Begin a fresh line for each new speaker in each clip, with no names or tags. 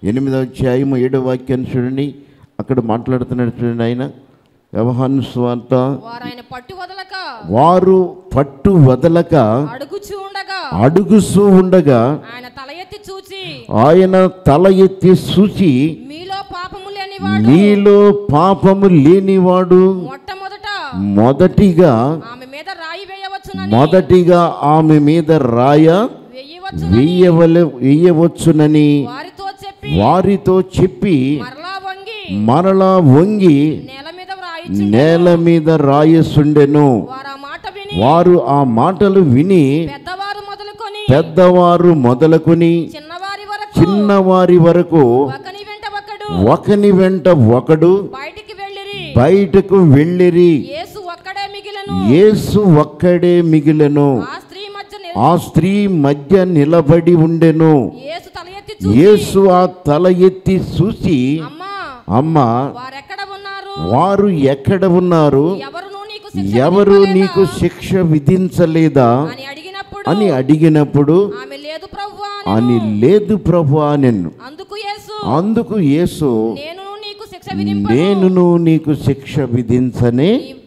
ఎనిమిదో అధ్యాయము ఏడో వాక్యాన్ని చూడండి అక్కడ మాట్లాడుతున్నాడు చూడండి ఆయన వ్యవహాను స్వార్త
వారు ఆయన పట్టు వదలక
వారు పట్టు వదలక
అడుగుచూ ఉండగా
అడుగుస్తూ ఉండగా
ఆయన తల ఎత్తి చూచి
ఆయన తల ఎత్తి చూచి
మీలో పాపము లేనివాడు
నీలో పాపము లేనివాడు
మొట్టమొదట
మొదటిగా
ఆమె మీద రాయి వేయవచ్చునని
మొదటిగా ఆమె మీద రాయ
వేయవచ్చు
వెయ్యవల వెయ్యవచ్చునని
వారితో చెప్పి
వారితో చెప్పి
మరలా వంగి
మరలా వంగి
నేల మీద వ్రాయి
నేల మీద రాయసుండెను
వారు ఆ మాట విని
వారు ఆ మాటలు విని
పెద్దవారు మొదలుకొని
పెద్దవారు మొదలుకొని
చిన్నవారి వరకు
చిన్నవారి వరకు
ఒకని వెంట ఒకడు
ఒకని వెంట ఒకడు
బయటికి వెళ్ళిరి
బయటకు వెళ్ళిరి
యేసు ఒక్కడే మిగిలను
యేసు ఒక్కడే మిగిలెను
ఆ స్త్రీ మధ్య నిల-
ఆ స్త్రీ మధ్య నిలబడి ఉండెను
యేసు తల ఎత్తి చూసి
యేసు ఆ తల ఎత్తి చూసి
అమ్మా
అమ్మ
వారెక్కడ ఉన్నారు
వారు ఎక్కడ ఉన్నారు
ఎవరును నీకు శిక్ష
ఎవరు
విధింపలేదా?
నీకు శిక్ష విధించలేదా
అని అడిగినప్పుడు
అని అడిగినప్పుడు
ఆమె లేదు ప్రభు
అని లేదు ప్రభు నిన్ను
అందుకు యేసు
అందుకు యేసు
నేను నీకు శిక్ష విధింపను
నేనును నీకు శిక్ష విధించనే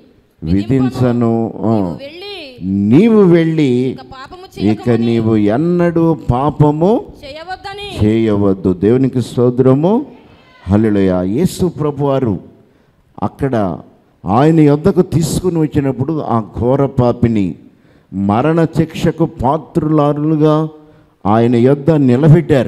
విధించను ఆ.
నీవు వెళ్ళి
నీవు వెళ్ళి
ఇక పాపము
ఇక
చేయక
నీవు ఎన్నడూ పాపము
చేయవద్దని
చేయవద్దు దేవునికి స్తోత్రము హల్లెలూయ యేసు ప్రభువారు అక్కడ ఆయన యొద్దకు తీసుకుని వచ్చినప్పుడు ఆ ఘోర పాపిని మరణ శిక్షకు పాత్రులారులుగా ఆయన యొద్ద నిలబెట్టారు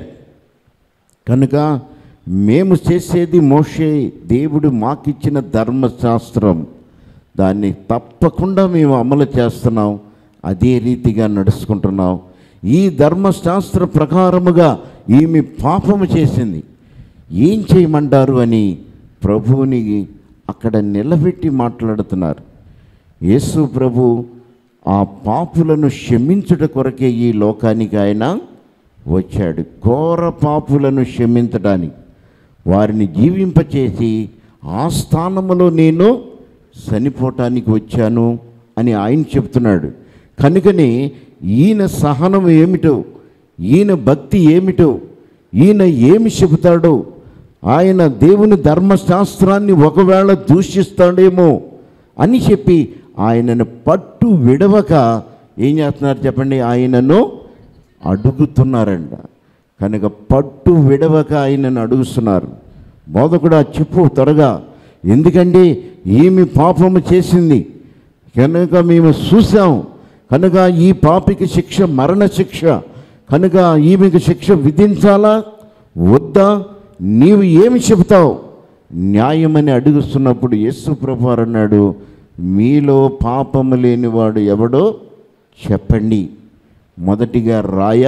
కనుక మేము చేసేది మోషే దేవుడు మాకిచ్చిన ధర్మశాస్త్రం దాన్ని తప్పకుండా మేము అమలు చేస్తున్నాం అదే రీతిగా నడుచుకుంటున్నాం ఈ ధర్మశాస్త్ర ప్రకారముగా ఈమె పాపము చేసింది ఏం చేయమంటారు అని ప్రభువుని అక్కడ నిలబెట్టి మాట్లాడుతున్నారు యేసు ప్రభు ఆ పాపులను క్షమించుట కొరకే ఈ లోకానికి ఆయన వచ్చాడు ఘోర పాపులను క్షమించడానికి వారిని జీవింపచేసి ఆ స్థానములో నేను చనిపోవటానికి వచ్చాను అని ఆయన చెప్తున్నాడు కనుకనే ఈయన సహనం ఏమిటో ఈయన భక్తి ఏమిటో ఈయన ఏమి చెబుతాడో ఆయన దేవుని ధర్మశాస్త్రాన్ని ఒకవేళ దూషిస్తాడేమో అని చెప్పి ఆయనను పట్టు విడవక ఏం చేస్తున్నారు చెప్పండి ఆయనను అడుగుతున్నారంట కనుక పట్టు విడవక ఆయనను అడుగుతున్నారు బోధకుడా చెప్పు త్వరగా ఎందుకంటే ఈమె పాపము చేసింది కనుక మేము చూసాం కనుక ఈ పాపికి శిక్ష మరణ శిక్ష కనుక ఈమెకు శిక్ష విధించాలా వద్దా నీవు ఏమి చెబుతావు న్యాయమని అడుగుతున్నప్పుడు యేసు ప్రభువారు అన్నాడు మీలో పాపము లేనివాడు ఎవడో చెప్పండి మొదటిగా రాయ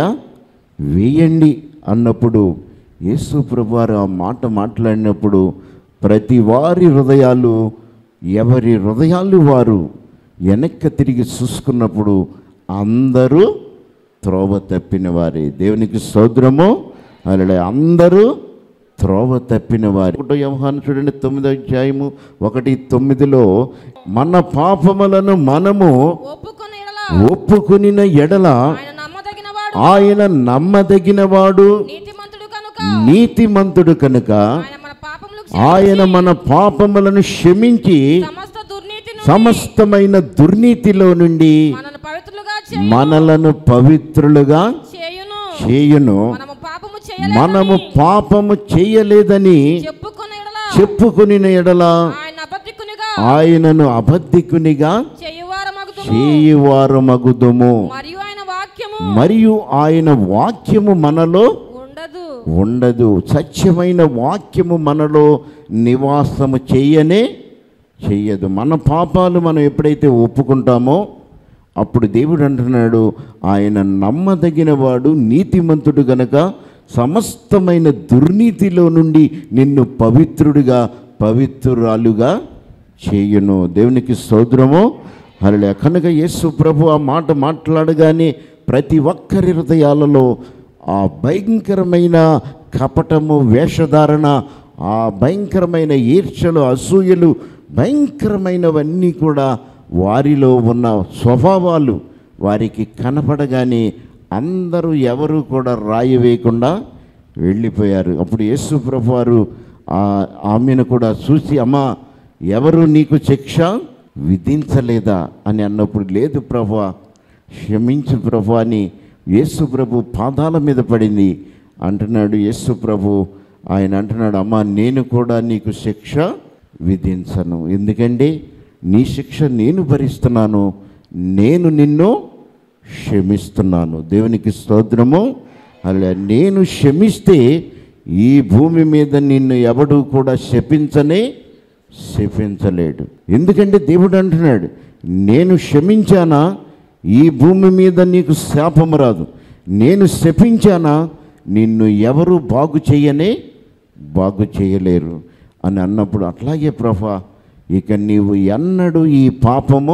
వేయండి అన్నప్పుడు యేసు ప్రభువారు ఆ మాట మాట్లాడినప్పుడు ప్రతి వారి హృదయాలు ఎవరి హృదయాలు వారు వెనక్కి తిరిగి చూసుకున్నప్పుడు అందరూ త్రోవ తప్పిన వారే దేవునికి సోదరము అలా అందరూ త్రోవ తప్పిన వారి ఒకటో వ్యవహారం చూడండి తొమ్మిదో అధ్యాయము ఒకటి తొమ్మిదిలో మన పాపములను మనము
ఒప్పుకున్న ఎడల
ఒప్పుకునిన ఎడల
ఆయన నమ్మదగినవాడు
ఆయన నమ్మదగినవాడు
నీతిమంతుడు కనుక
నీతిమంతుడు కనుక
ఆయన మన పాపములు
ఆయన మన పాపములను క్షమించి
సమస్త దుర్నీతిని
సమస్తమైన దుర్నీతిలో నుండి
మనను పవిత్రులుగా చేయ
మనలను పవిత్రులుగా
చేయును
చేయును
మనము పాపము
మనము
చేయలేదని
పాపము చేయలేదని
చెప్పుకున్న ఎడల
చెప్పుకునిన ఎడల
ఆయన అబద్ధికునిగా
ఆయనను అబద్ధికునిగా
చేయువారమగుదుము
చేయువారమగుదుము
మరియు ఆయన వాక్యము
మరియు ఆయన వాక్యము మనలో
ఉండదు
ఉండదు సత్యమైన వాక్యము మనలో నివాసము చేయనే చెయ్యదు మన పాపాలు మనం ఎప్పుడైతే ఒప్పుకుంటామో అప్పుడు దేవుడు అంటున్నాడు ఆయన నమ్మదగిన వాడు నీతిమంతుడు గనక సమస్తమైన దుర్నీతిలో నుండి నిన్ను పవిత్రుడిగా పవిత్రురాలుగా చేయును దేవునికి సోదరము హరలే కనుక యేసు ప్రభు ఆ మాట మాట్లాడగానే ప్రతి ఒక్కరి హృదయాలలో ఆ భయంకరమైన కపటము వేషధారణ ఆ భయంకరమైన ఈర్ష్యలు అసూయలు భయంకరమైనవన్నీ కూడా వారిలో ఉన్న స్వభావాలు వారికి కనపడగానే అందరూ ఎవరు కూడా రాయి వేయకుండా వెళ్ళిపోయారు అప్పుడు యేసు ప్రభు వారు ఆ- ఆమెను కూడా చూసి అమ్మా ఎవరు నీకు శిక్ష విధించలేదా అని అన్నప్పుడు లేదు ప్రభు క్షమించు ప్రభు అని యేసు ప్రభు పాదాల మీద పడింది అంటున్నాడు యేసు ప్రభు ఆయన అంటున్నాడు అమ్మా నేను కూడా నీకు శిక్ష విధించను ఎందుకంటే నీ శిక్ష నేను భరిస్తున్నాను నేను నిన్ను క్షమిస్తున్నాను దేవునికి స్తోత్రము అలా నేను క్షమిస్తే ఈ భూమి మీద నిన్ను ఎవడు కూడా శపించనే శపించలేడు ఎందుకంటే దేవుడు అంటున్నాడు నేను క్షమించానా ఈ భూమి మీద నీకు శాపం రాదు నేను శపించానా నిన్ను ఎవరు బాగు చేయనే బాగు చేయలేరు అని అన్నప్పుడు అట్లాగే ప్రభా ఇక నీవు ఎన్నడూ ఈ పాపము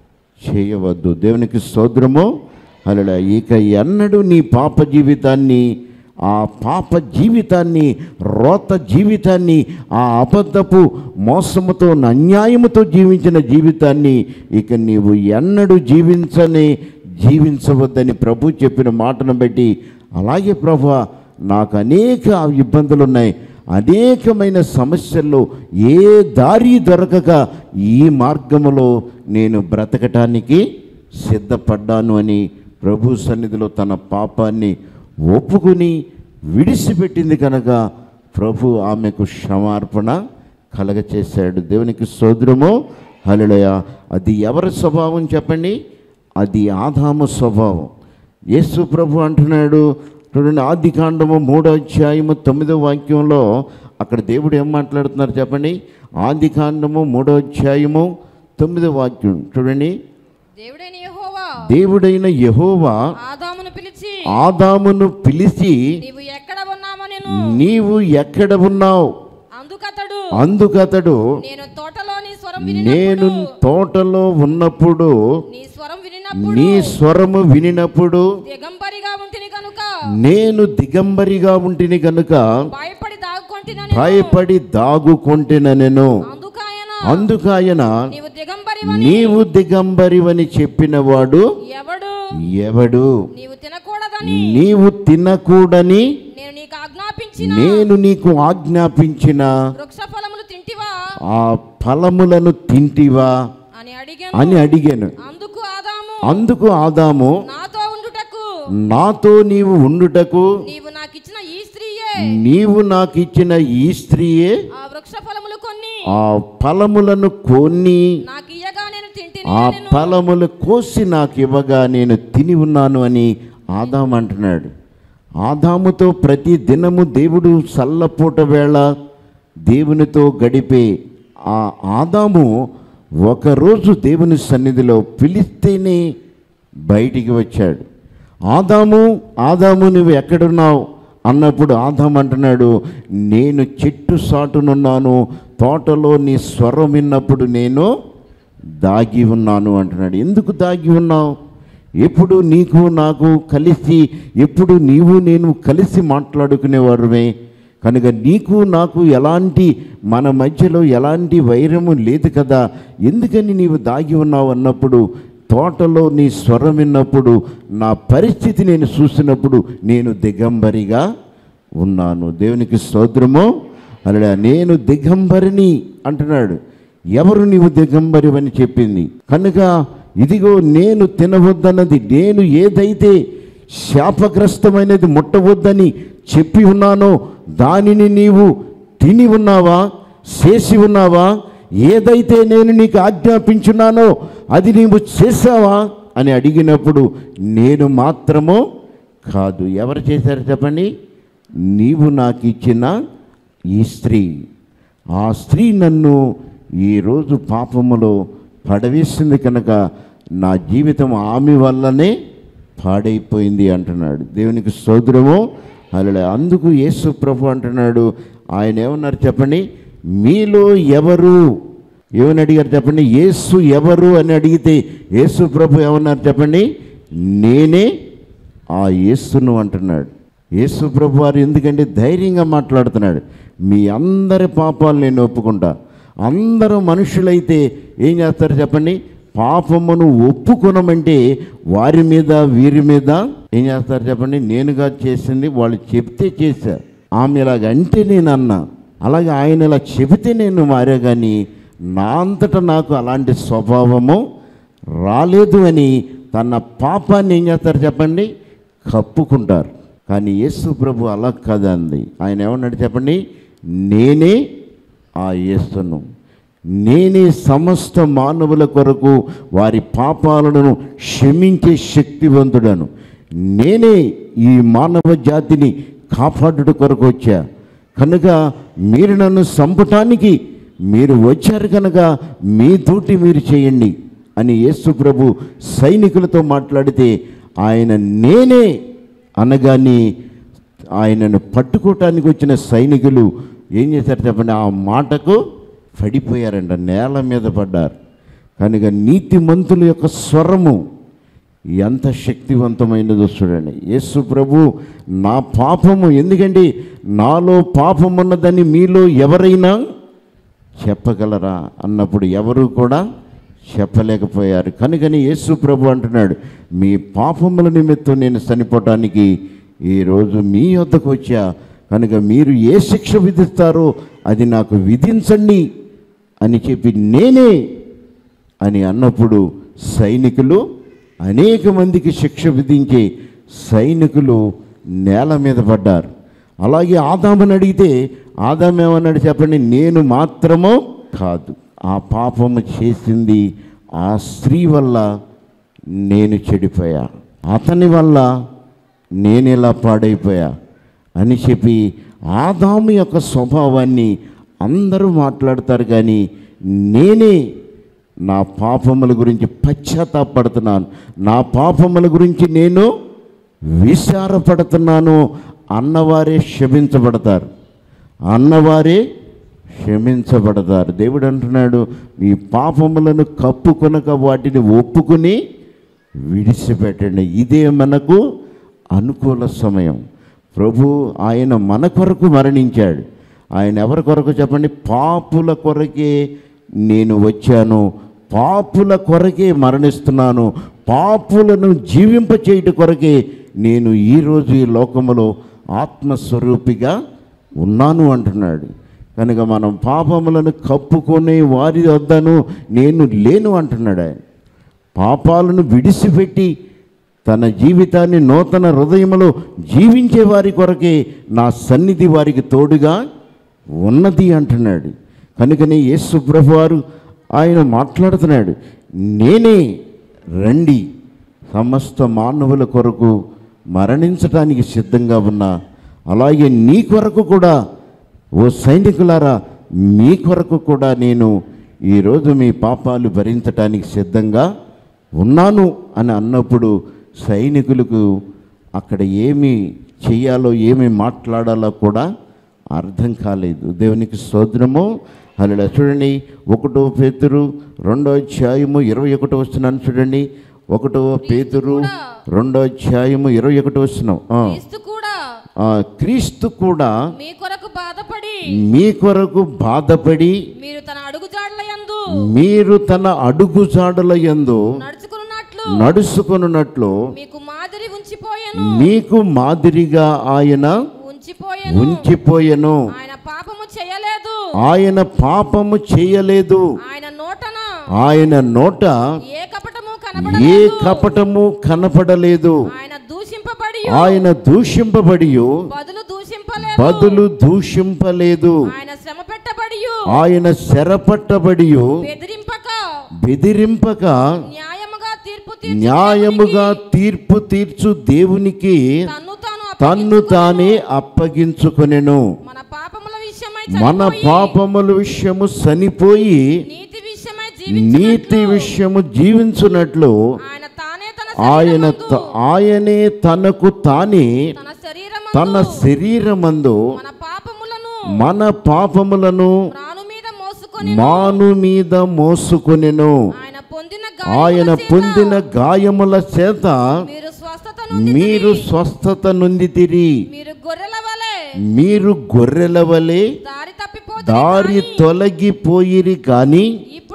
చేయవద్దు దేవునికి స్తోత్రము అలా ఇక ఎన్నడూ నీ పాప జీవితాన్ని ఆ పాప జీవితాన్ని రోత జీవితాన్ని ఆ అబద్ధపు మోసముతో అన్యాయముతో జీవించిన జీవితాన్ని ఇక నీవు ఎన్నడూ జీవించని జీవించవద్దని ప్రభు చెప్పిన మాటను బట్టి అలాగే ప్రభు నాకు అనేక ఇబ్బందులు ఉన్నాయి అనేకమైన సమస్యల్లో ఏ దారి దొరకక ఈ మార్గములో నేను బ్రతకటానికి సిద్ధపడ్డాను అని ప్రభు సన్నిధిలో తన పాపాన్ని ఒప్పుకుని విడిచిపెట్టింది కనుక ప్రభు ఆమెకు క్షమార్పణ కలగచేశాడు దేవునికి సోదరము హలుడయ అది ఎవరి స్వభావం చెప్పండి అది ఆదాము స్వభావం యేసు ప్రభు అంటున్నాడు చూడండి ఆది కాండము మూడో అధ్యాయము తొమ్మిదో వాక్యంలో అక్కడ దేవుడు ఏం మాట్లాడుతున్నారు చెప్పండి ఆది కాండము మూడో అధ్యాయము తొమ్మిదో వాక్యం చూడండి
దేవుడైన యెహోవా
దేవుడైన యెహోవా
ఆదామును పిలిచి
ఆదామును పిలిచి
నీవు ఎక్కడ ఉన్నామో నేను
నీవు ఎక్కడ ఉన్నావు
అందుకతడు
అందుకతడు
నేను తోటలో నీ స్వరం
నేను
వినినప్పుడు
తోటలో ఉన్నప్పుడు
నీ స్వరం వినినప్పుడు
నీ స్వరము వినినప్పుడు
దిగంబరిగా ఉంటిని కనుక
నేను దిగంబరిగా ఉంటిని కనుక
భయపడి దాగుకొంటినని
భయపడి దాగుకొంటిన నేను
అందుకాయన
అందుకాయన
నీవు దిగంబరివని
నీవు దిగంబరివని చెప్పినవాడు
ఎవడు
ఎవడు
నీవు తినకూడదని
నీవు తినకూడని
నేను నీకు ఆజ్ఞాపించిన
నేను నీకు ఆజ్ఞాపించిన
వృక్ష ఫలములు తింటివా
ఆ ఫలములను తింటివా
అని అడిగాను
అని అడిగాను
అందుకు ఆదాము
అందుకు ఆదాము
నాతో ఉండుటకు
నాతో నీవు ఉండుటకు
నీవు నాకిచ్చిన ఈ స్త్రీయే
నీవు నాకు ఇచ్చిన ఈ స్త్రీయే
ఆ వృక్ష ఫలములు కొన్ని
ఆ ఫలములను కొన్ని
నాకు ఇయ్యగా నేను తింటిని
ఆ
నేను
ఫలములు కోసి నాకు ఇవ్వగా నేను తిని ఉన్నాను అని ఆదాము అంటున్నాడు ఆదాముతో ప్రతి దినము దేవుడు సల్లపూట వేళ దేవునితో గడిపే ఆ ఆదాము ఒకరోజు దేవుని సన్నిధిలో పిలిస్తేనే బయటికి వచ్చాడు ఆదాము ఆదాము నువ్వు ఎక్కడున్నావు అన్నప్పుడు ఆదాము అంటున్నాడు నేను చెట్టు సాటునున్నాను తోటలో నీ స్వరం విన్నప్పుడు నేను దాగి ఉన్నాను అంటున్నాడు ఎందుకు దాగి ఉన్నావు ఎప్పుడు నీకు నాకు కలిసి ఎప్పుడు నీవు నేను కలిసి మాట్లాడుకునేవారుమే కనుక నీకు నాకు ఎలాంటి మన మధ్యలో ఎలాంటి వైరము లేదు కదా ఎందుకని నీవు దాగి ఉన్నావు అన్నప్పుడు తోటలో నీ స్వరం విన్నప్పుడు నా పరిస్థితి నేను చూసినప్పుడు నేను దిగంబరిగా ఉన్నాను దేవునికి స్తోత్రము అలా నేను దిగంబరిని అంటున్నాడు ఎవరు నీవు దిగంబరివని చెప్పింది కనుక ఇదిగో నేను తినవద్దన్నది నేను ఏదైతే శాపగ్రస్తమైనది ముట్టవద్దని చెప్పి ఉన్నానో దానిని నీవు తిని ఉన్నావా చేసి ఉన్నావా ఏదైతే నేను నీకు ఆజ్ఞాపించున్నానో అది నీవు చేసావా అని అడిగినప్పుడు నేను మాత్రమో కాదు ఎవరు చేశారు చెప్పండి నీవు నాకు ఇచ్చిన ఈ స్త్రీ ఆ స్త్రీ నన్ను ఈరోజు పాపములో పడవేసింది కనుక నా జీవితం ఆమె వల్లనే పాడైపోయింది అంటున్నాడు దేవునికి సోదరము అలా అందుకు యేసు ప్రభు అంటున్నాడు ఆయన ఏమన్నారు చెప్పండి మీలో ఎవరు ఏమని అడిగారు చెప్పండి యేసు ఎవరు అని అడిగితే యేసు ప్రభు ఏమన్నారు చెప్పండి నేనే ఆ యేసును అంటున్నాడు యేసు ప్రభు వారు ఎందుకంటే ధైర్యంగా మాట్లాడుతున్నాడు మీ అందరి పాపాలు నేను ఒప్పుకుంటా అందరూ మనుషులైతే ఏం చేస్తారు చెప్పండి పాపమును ఒప్పుకొనమంటే వారి మీద వీరి మీద ఏం చేస్తారు చెప్పండి నేనుగా చేసింది వాళ్ళు చెప్తే చేశా ఆమె ఇలాగ అంటే నేను అన్నా అలాగే ఆయన ఇలా చెబితే నేను మారా కానీ నా అంతటా నాకు అలాంటి స్వభావము రాలేదు అని తన పాపాన్ని ఏం చేస్తారు చెప్పండి కప్పుకుంటారు కానీ యేసు ప్రభు అలా కాదండి ఆయన ఏమన్నాడు చెప్పండి నేనే ఆ యేసును నేనే సమస్త మానవుల కొరకు వారి పాపాలను క్షమించే శక్తివంతుడను నేనే ఈ మానవ జాతిని కాపాడుట కొరకు వచ్చా కనుక మీరు నన్ను చంపటానికి మీరు వచ్చారు కనుక మీ తోటి మీరు చేయండి అని యేసు ప్రభు సైనికులతో మాట్లాడితే ఆయన నేనే అనగానే ఆయనను పట్టుకోవటానికి వచ్చిన సైనికులు ఏం చేశారు చెప్పండి ఆ మాటకు పడిపోయారంట నేల మీద పడ్డారు కనుక నీతిమంతుల యొక్క స్వరము ఎంత శక్తివంతమైనదో చూడండి యేసు ప్రభు నా పాపము ఎందుకంటే నాలో పాపం ఉన్నదని మీలో ఎవరైనా చెప్పగలరా అన్నప్పుడు ఎవరు కూడా చెప్పలేకపోయారు కనుకని యేసు ప్రభు అంటున్నాడు మీ పాపముల నిమిత్తం నేను చనిపోవటానికి ఈరోజు మీ వద్దకు వచ్చా కనుక మీరు ఏ శిక్ష విధిస్తారో అది నాకు విధించండి అని చెప్పి నేనే అని అన్నప్పుడు సైనికులు అనేక మందికి శిక్ష విధించే సైనికులు నేల మీద పడ్డారు అలాగే ఆదామని అడిగితే ఆదాం ఏమన్నాడు చెప్పండి నేను మాత్రమో కాదు ఆ పాపము చేసింది ఆ స్త్రీ వల్ల నేను చెడిపోయా అతని వల్ల నేను ఇలా పాడైపోయా అని చెప్పి ఆదాము యొక్క స్వభావాన్ని అందరూ మాట్లాడతారు కానీ నేనే నా పాపముల గురించి పశ్చాత్తాపడుతున్నాను నా పాపముల గురించి నేను విచారపడుతున్నాను అన్నవారే క్షమించబడతారు అన్నవారే క్షమించబడతారు దేవుడు అంటున్నాడు మీ పాపములను కప్పుకొనక వాటిని ఒప్పుకుని విడిచిపెట్టండి ఇదే మనకు అనుకూల సమయం ప్రభు ఆయన మన కొరకు మరణించాడు ఆయన ఎవరి కొరకు చెప్పండి పాపుల కొరకే నేను వచ్చాను పాపుల కొరకే మరణిస్తున్నాను పాపులను జీవింప చేయుట కొరకే నేను ఈరోజు ఈ లోకములో ఆత్మస్వరూపిగా ఉన్నాను అంటున్నాడు కనుక మనం పాపములను కప్పుకొని వారి వద్దను నేను లేను అంటున్నాడు ఆయన పాపాలను విడిచిపెట్టి తన జీవితాన్ని నూతన హృదయములో జీవించే వారి కొరకే నా సన్నిధి వారికి తోడుగా ఉన్నది అంటున్నాడు కనుకనే యేసు వారు ఆయన మాట్లాడుతున్నాడు నేనే రండి సమస్త మానవుల కొరకు మరణించటానికి సిద్ధంగా ఉన్నా అలాగే నీ కొరకు కూడా ఓ సైనికులారా మీ కొరకు కూడా నేను ఈరోజు మీ పాపాలు భరించటానికి సిద్ధంగా ఉన్నాను అని అన్నప్పుడు సైనికులకు అక్కడ ఏమి చెయ్యాలో ఏమి మాట్లాడాలో కూడా అర్థం కాలేదు దేవునికి స్తోత్రము అలా చూడండి ఒకటో పేతురు రెండో అధ్యాయము ఇరవై ఒకటో వస్తున్నాను చూడండి ఒకటో పేతురు రెండో అధ్యాయము ఇరవై ఒకటో వస్తున్నాం ఆ.
క్రీస్తు కూడా
ఆ, క్రీస్తు కూడా
మీ కొరకు బాధపడి
మీ కొరకు బాధపడి
మీరు తన అడుగుజాడల యందు
మీరు తన అడుగు జాడల యందు
నడుచుకున్నట్లు
నడుచుకొనున్నట్లు
మీకు మాదిరి ఉంచిపోయెను
మీకు మాదిరిగా ఆయన
ఉంచిపోయెను
ఉంచిపోయెను
ఆయన పాపము చేయలేదు
ఆయన పాపము చేయలేదు
ఆయన నోటన
ఆయన నోట
ఏ కపటము
ఏ
కనబడలేదు
కపటము కనపడలేదు
ఆయన దూషింపబడి
ఆయన దూషింపబడి
బదులు దూషింపలేదు
బదులు దూషింపలేదు
ఆయన శ్రమ పెట్టబడి
ఆయన శరపట్టబడి
బెదిరింపక
బెదిరింపక
న్యాయముగా తీర్పు తీర్చు
న్యాయముగా తీర్పు తీర్చు దేవునికి
తన్ను తాను
తన్ను తానే అప్పగించుకొనెను
మన పాపముల విషయమై
మన
చనిపోయి,
పాపముల విషయము చనిపోయి
నీతి విషయమై
నీతి
జీవించినట్లు
విషయము జీవించున్నట్లు
ఆయన తానే తన
ఆయన
శరీరమందు,
త- ఆయనే తనకు తానే
తన శరీరం
తన శరీరమందు
మన పాపములను
మన పాపములను
ప్రాణు మీద మోసుకొని
మాను మీద మోసుకొనెను
ఆయన పొందిన
ఆయన
గాయముల చేత
పొందిన గాయముల చేత
మీరు స్వస్థత నుండి
మీరు స్వస్థత నొందితిరి
మీరు గొర్రెల వలె
మీరు గొర్రెల వలె
దారి తప్పిపోతే
దారి తొలగిపోయిరి కానీ
ఇప్పుడు మీ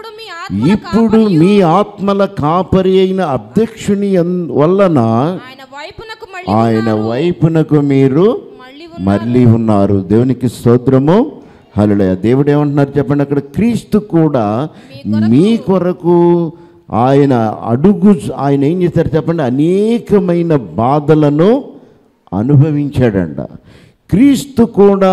ఆత్మల
ఇప్పుడు
కాపరియు
మీ ఆత్మల కాపరి అయిన అధ్యక్షుని అన్- వలన
ఆయన వైపునకు మళ్ళీ
ఆయన వైపునకు మీరు
మళ్ళీ
మళ్ళీ ఉన్నారు దేవునికి స్తోత్రము హల్లెలూయా దేవుడు ఏమంటున్నారు చెప్పండి అక్కడ క్రీస్తు కూడా మీ కొరకు ఆయన అడుగు ఆయన ఏం చేశారు చెప్పండి అనేకమైన బాధలను అనుభవించాడంట క్రీస్తు కూడా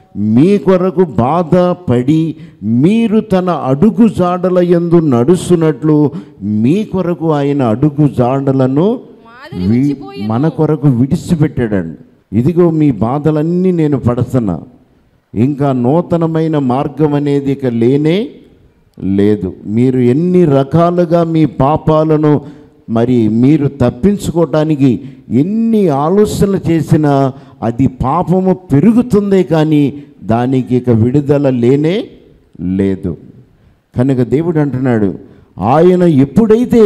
మీ కొరకు బాధపడి మీరు తన అడుగు జాడల యందు నడుస్తున్నట్లు మీ కొరకు ఆయన అడుగు జాడలను
మాదిరి
వి-
విడిచిపోయి
మన కొరకు విడిచిపెట్టాడండి ఇదిగో మీ బాధలన్నీ నేను పడుతున్నా ఇంకా నూతనమైన మార్గం అనేది ఇక లేనే లేదు మీరు ఎన్ని రకాలుగా మీ పాపాలను మరి మీరు తప్పించుకోవటానికి ఎన్ని ఆలోచనలు చేసినా అది పాపము పెరుగుతుందే కానీ దానికి ఇక విడుదల లేనే లేదు కనుక దేవుడు అంటున్నాడు ఆయన ఎప్పుడైతే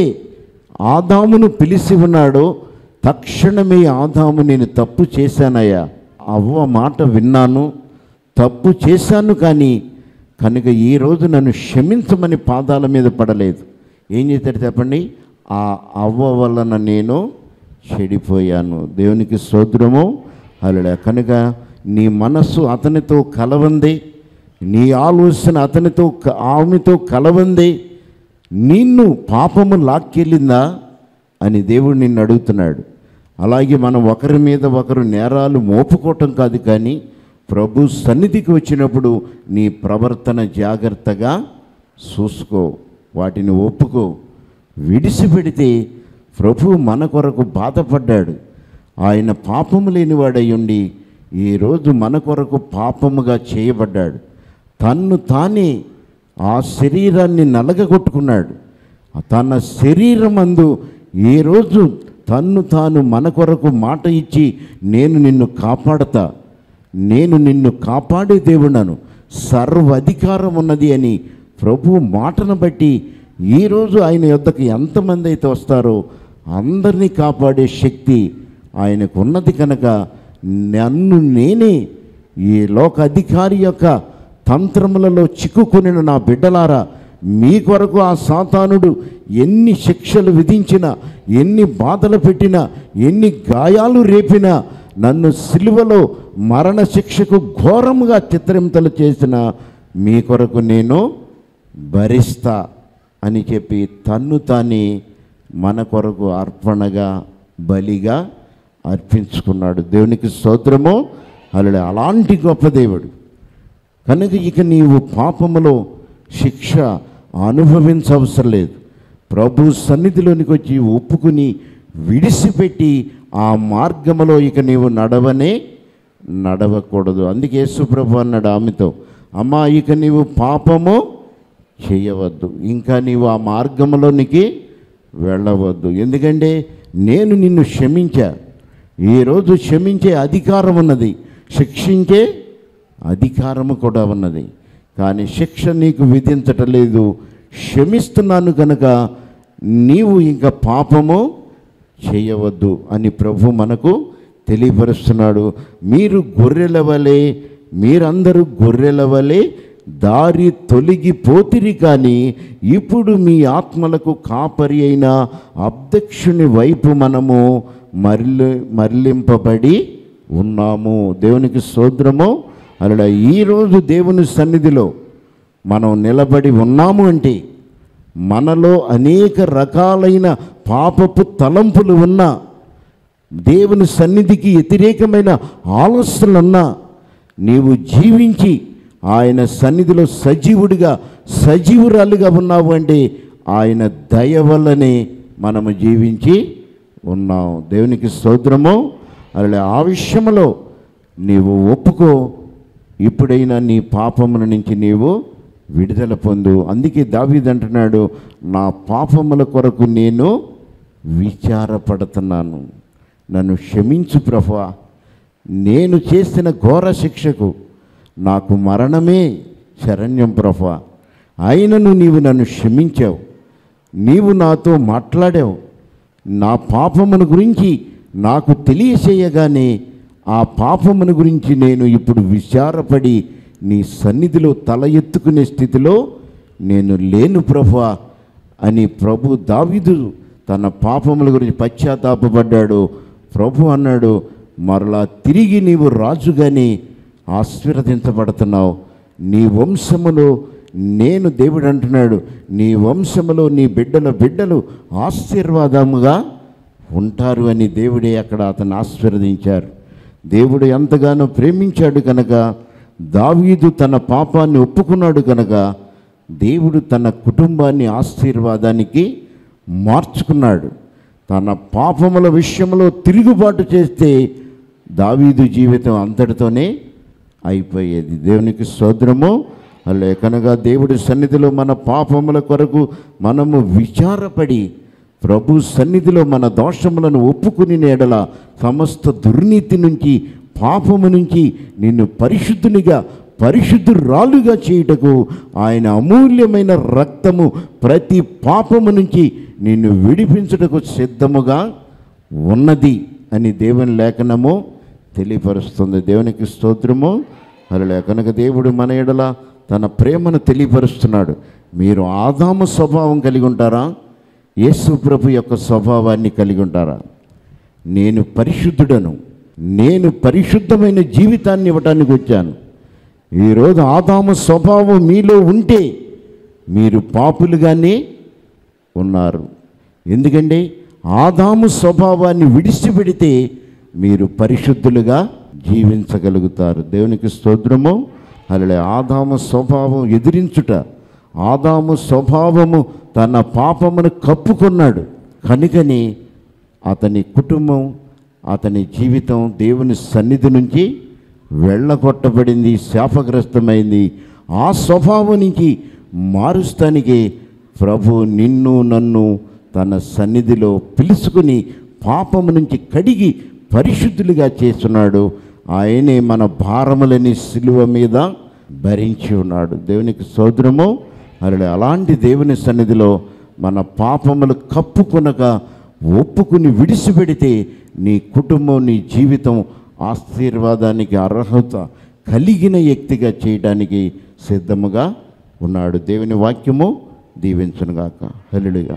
ఆదామును పిలిచి ఉన్నాడో తక్షణమే ఆదాము నేను తప్పు చేశానయ్యా అవ్వ మాట విన్నాను తప్పు చేశాను కానీ కనుక ఈరోజు నన్ను క్షమించమని పాదాల మీద పడలేదు ఏం చేశాడు చెప్పండి ఆ అవ్వ వలన నేను చెడిపోయాను దేవునికి సోద్రము అలా కనుక నీ మనస్సు అతనితో కలవంది నీ ఆలోచన అతనితో క- ఆమెతో కలవంది నిన్ను పాపము లాక్కెళ్ళిందా అని దేవుడు నిన్ను అడుగుతున్నాడు అలాగే మనం ఒకరి మీద ఒకరు నేరాలు మోపుకోవటం కాదు కానీ ప్రభు సన్నిధికి వచ్చినప్పుడు నీ ప్రవర్తన జాగ్రత్తగా చూసుకో వాటిని ఒప్పుకో విడిచిపెడితే ప్రభు మన కొరకు బాధపడ్డాడు ఆయన పాపము లేనివాడై ఉండి ఈరోజు మన కొరకు పాపముగా చేయబడ్డాడు తన్ను తానే ఆ శరీరాన్ని నలగగొట్టుకున్నాడు తన శరీరమందు ఏ రోజు తన్ను తాను మన కొరకు మాట ఇచ్చి నేను నిన్ను కాపాడతా నేను నిన్ను కాపాడే దేవుడను సర్వాధికారం ఉన్నది అని ప్రభు మాటను బట్టి ఈరోజు ఆయన యొద్దకు ఎంతమంది అయితే వస్తారో అందరినీ కాపాడే శక్తి ఆయనకు ఉన్నది కనుక నన్ను నేనే ఈ లోక అధికారి యొక్క తంత్రములలో చిక్కుకొనిన నా బిడ్డలారా మీ కొరకు ఆ సాతానుడు ఎన్ని శిక్షలు విధించినా ఎన్ని బాధలు పెట్టినా ఎన్ని గాయాలు రేపినా నన్ను సిలువలో మరణ శిక్షకు ఘోరముగా చిత్రింతలు చేసిన మీ కొరకు నేను భరిస్తా అని చెప్పి తన్ను తాని మన కొరకు అర్పణగా బలిగా అర్పించుకున్నాడు దేవునికి స్తోత్రము అలా అలాంటి గొప్ప దేవుడు కనుక ఇక నీవు పాపములో శిక్ష అనుభవించవసరం లేదు ప్రభు సన్నిధిలోనికి వచ్చి ఒప్పుకుని విడిసిపెట్టి ఆ మార్గములో ఇక నీవు నడవనే నడవకూడదు అందుకే యేసుప్రభు అన్నాడు ఆమెతో అమ్మా ఇక నీవు పాపము చేయవద్దు ఇంకా నీవు ఆ మార్గంలోనికి వెళ్ళవద్దు ఎందుకంటే నేను నిన్ను క్షమించా ఈరోజు క్షమించే అధికారం ఉన్నది శిక్షించే అధికారము కూడా ఉన్నది కానీ శిక్ష నీకు విధించటం లేదు క్షమిస్తున్నాను కనుక నీవు ఇంకా పాపము చేయవద్దు అని ప్రభు మనకు తెలియపరుస్తున్నాడు మీరు గొర్రెల వలె మీరందరూ గొర్రెల వలె దారి తొలగిపోతిరి కానీ ఇప్పుడు మీ ఆత్మలకు కాపరి అయిన అధ్యక్షుని వైపు మనము మరలి మరలింపబడి ఉన్నాము దేవునికి సోద్రము అలా ఈరోజు దేవుని సన్నిధిలో మనం నిలబడి ఉన్నాము అంటే మనలో అనేక రకాలైన పాపపు తలంపులు ఉన్నా దేవుని సన్నిధికి వ్యతిరేకమైన ఆలోచనలున్నా నీవు జీవించి ఆయన సన్నిధిలో సజీవుడిగా సజీవురాలుగా ఉన్నావు అంటే ఆయన దయ వల్లనే మనము జీవించి ఉన్నాం దేవునికి స్తోత్రము అలా ఆ విషయంలో నీవు ఒప్పుకో ఇప్పుడైనా నీ పాపముల నుంచి నీవు విడుదల పొందు అందుకే దావీద్ అంటున్నాడు నా పాపముల కొరకు నేను విచారపడుతున్నాను నన్ను క్షమించు ప్రభా నేను చేసిన ఘోర శిక్షకు నాకు మరణమే శరణ్యం ప్రభా అయినను నీవు నన్ను క్షమించావు నీవు నాతో మాట్లాడావు నా పాపమును గురించి నాకు తెలియచేయగానే ఆ పాపమును గురించి నేను ఇప్పుడు విచారపడి నీ సన్నిధిలో తల ఎత్తుకునే స్థితిలో నేను లేను ప్రభువా అని ప్రభు దావీదు తన పాపముల గురించి పశ్చాత్తాపడ్డాడు ప్రభు అన్నాడు మరలా తిరిగి నీవు రాజుగాని ఆశీర్వదించబడుతున్నావు నీ వంశములో నేను దేవుడు అంటున్నాడు నీ వంశములో నీ బిడ్డల బిడ్డలు ఆశీర్వాదముగా ఉంటారు అని దేవుడే అక్కడ అతను ఆశీర్వదించారు దేవుడు ఎంతగానో ప్రేమించాడు కనుక దావీదు తన పాపాన్ని ఒప్పుకున్నాడు కనుక దేవుడు తన కుటుంబాన్ని ఆశీర్వాదానికి మార్చుకున్నాడు తన పాపముల విషయంలో తిరుగుబాటు చేస్తే దావీదు జీవితం అంతటితోనే అయిపోయేది దేవునికి స్తోత్రము అలా కనుక దేవుడి సన్నిధిలో మన పాపముల కొరకు మనము విచారపడి ప్రభు సన్నిధిలో మన దోషములను ఒప్పుకుని నేడల సమస్త దుర్నీతి నుంచి పాపము నుంచి నిన్ను పరిశుద్ధునిగా పరిశుద్ధురాలుగా చేయుటకు ఆయన అమూల్యమైన రక్తము ప్రతి పాపము నుంచి నిన్ను విడిపించుటకు సిద్ధముగా ఉన్నది అని దేవుని లేఖనము తెలియపరుస్తుంది దేవునికి స్తోత్రము అలా కనుక దేవుడు మన ఎడల తన ప్రేమను తెలియపరుస్తున్నాడు మీరు ఆదాము స్వభావం కలిగి ఉంటారా యేసు ప్రభు యొక్క స్వభావాన్ని కలిగి ఉంటారా నేను పరిశుద్ధుడను నేను పరిశుద్ధమైన జీవితాన్ని ఇవ్వటానికి వచ్చాను ఈరోజు ఆదాము స్వభావం మీలో ఉంటే మీరు పాపులుగానే ఉన్నారు ఎందుకంటే ఆదాము స్వభావాన్ని విడిచిపెడితే మీరు పరిశుద్ధులుగా జీవించగలుగుతారు దేవునికి స్తోత్రము అలా ఆదాము స్వభావం ఎదిరించుట ఆదాము స్వభావము తన పాపమును కప్పుకున్నాడు కనుకని అతని కుటుంబం అతని జీవితం దేవుని సన్నిధి నుంచి వెళ్ళగొట్టబడింది శాపగ్రస్తమైంది ఆ స్వభావం నుంచి మారుస్తానికి ప్రభు నిన్ను నన్ను తన సన్నిధిలో పిలుచుకుని పాపము నుంచి కడిగి పరిశుద్ధులుగా చేస్తున్నాడు ఆయనే మన భారములని సిలువ మీద భరించి ఉన్నాడు దేవునికి సోదరము అలా అలాంటి దేవుని సన్నిధిలో మన పాపములు కప్పుకొనక ఒప్పుకుని విడిచిపెడితే నీ కుటుంబం నీ జీవితం ఆశీర్వాదానికి అర్హత కలిగిన వ్యక్తిగా చేయడానికి సిద్ధముగా ఉన్నాడు దేవుని వాక్యము దీవించనుగాక హల్లుడిగా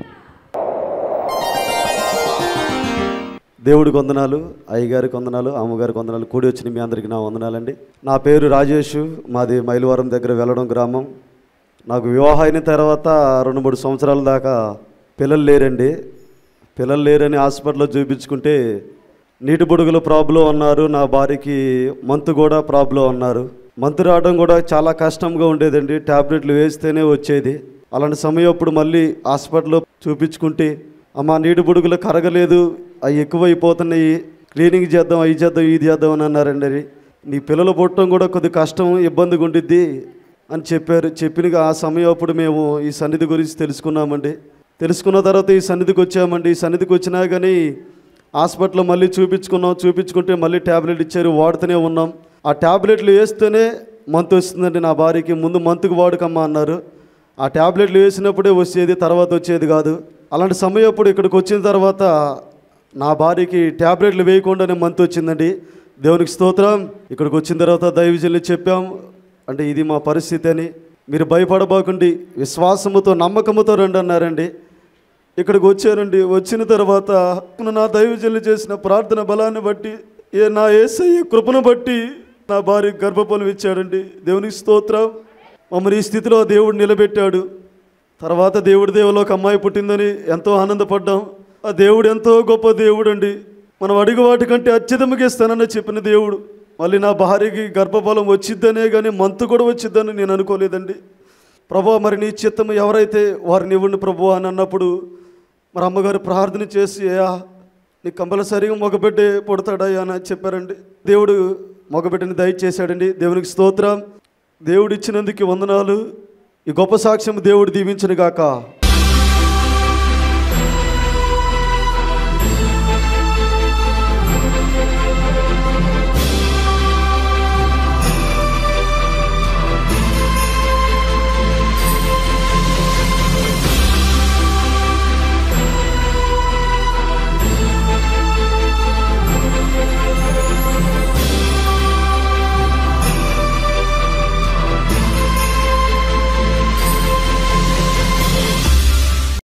దేవుడికి వందనాలు అయ్యగారికి వందనాలు అమ్మగారికి వందనాలు కూడి వచ్చిన మీ అందరికీ నా వందనాలండి నా పేరు రాజేష్ మాది మైలవరం దగ్గర వెళ్ళడం గ్రామం నాకు వివాహం అయిన తర్వాత రెండు మూడు సంవత్సరాల దాకా పిల్లలు లేరండి పిల్లలు లేరని హాస్పిటల్లో చూపించుకుంటే నీటి బుడుగుల ప్రాబ్లం అన్నారు నా భార్యకి మంతు కూడా ప్రాబ్లం అన్నారు మంతు రావడం కూడా చాలా కష్టంగా ఉండేదండి ట్యాబ్లెట్లు వేస్తేనే వచ్చేది అలాంటి సమయం అప్పుడు మళ్ళీ హాస్పిటల్లో చూపించుకుంటే అమ్మ నీటి బుడుగులు కరగలేదు అవి ఎక్కువైపోతున్నాయి క్లీనింగ్ చేద్దాం అవి చేద్దాం ఇది చేద్దాం అని అన్నారండి అది. నీ పిల్లలు పుట్టడం కూడా కొద్ది కష్టం ఇబ్బందిగా ఉండిద్ది అని చెప్పారు చెప్పినగా ఆ సమయం అప్పుడు మేము ఈ సన్నిధి గురించి తెలుసుకున్నామండి తెలుసుకున్న తర్వాత ఈ సన్నిధికి వచ్చామండి ఈ సన్నిధికి వచ్చినా కానీ హాస్పిటల్లో మళ్ళీ చూపించుకున్నాం చూపించుకుంటే మళ్ళీ ట్యాబ్లెట్ ఇచ్చారు వాడుతూనే ఉన్నాం ఆ ట్యాబ్లెట్లు వేస్తేనే మంత్ వస్తుందండి నా భార్యకి ముందు మంత్కి వాడుకమ్మా అన్నారు ఆ ట్యాబ్లెట్లు వేసినప్పుడే వచ్చేది తర్వాత వచ్చేది కాదు అలాంటి సమయం అప్పుడు ఇక్కడికి వచ్చిన తర్వాత నా భార్యకి ట్యాబ్లెట్లు వేయకుండానే మంత్ వచ్చిందండి దేవునికి స్తోత్రం ఇక్కడికి వచ్చిన తర్వాత దైవజనులు చెప్పాం అంటే ఇది మా పరిస్థితి అని మీరు భయపడబోకండి విశ్వాసముతో నమ్మకముతో రండి అన్నారండి ఇక్కడికి వచ్చానండి వచ్చిన తర్వాత నా దైవజనులు చేసిన ప్రార్థన బలాన్ని బట్టి ఏ నా ఏసయ్య కృపను బట్టి నా భార్య గర్భఫలం ఇచ్చాడండి దేవునికి స్తోత్రం మమ్మల్ని ఈ స్థితిలో దేవుడు నిలబెట్టాడు తర్వాత దేవుడి దేవులో ఒక అమ్మాయి పుట్టిందని ఎంతో ఆనందపడ్డాం ఆ దేవుడు ఎంతో గొప్ప దేవుడు అండి మనం అడిగి వాటికంటే అత్యధికంగా ఇస్తానని చెప్పిన దేవుడు మళ్ళీ నా భార్యకి గర్భఫలం వచ్చిద్దనే కానీ మంతు కూడా వచ్చిద్దని నేను అనుకోలేదండి ప్రభా మరి నీ చిత్తం ఎవరైతే వారిని ఇవ్వండి ప్రభు అని అన్నప్పుడు మరి అమ్మగారు ప్రార్థన చేసి అయ్యా నీ కంపల్సరిగా మగబిడ్డే పుడతాడయ్యా అని చెప్పారండి దేవుడు మగబిడ్డని దయచేశాడండి దేవునికి స్తోత్రం దేవుడు ఇచ్చినందుకు వందనాలు ఈ గొప్ప సాక్ష్యం దేవుడు దీవించను గాక